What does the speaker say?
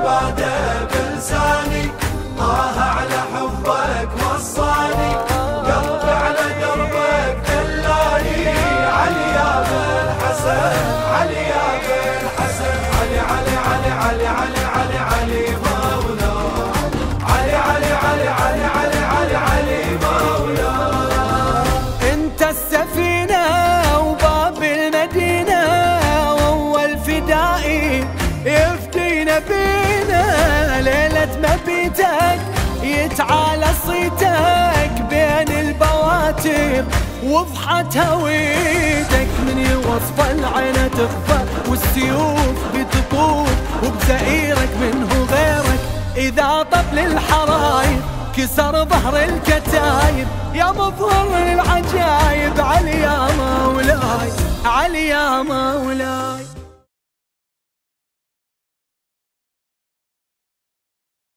عباده بلساني طه على حبك وصاني قلبي على دربك دلاني علي يا بن حسن علي يا بن حسن علي علي علي علي علي علي علي مولا علي علي علي علي علي علي علي مولا انت السفينة وباب المدينة واول فدائي يفدينا بينا ليلة مبيتك يتعالى صيتك بين البواتر وضحت هويتك من يوصف العين تخفى والسيوف بتطوف وبزئيرك منه غيرك إذا طبل الحرايب كسر ظهر الكتايب يا مظهر العجايب علي يا مولاي علي يا مولاي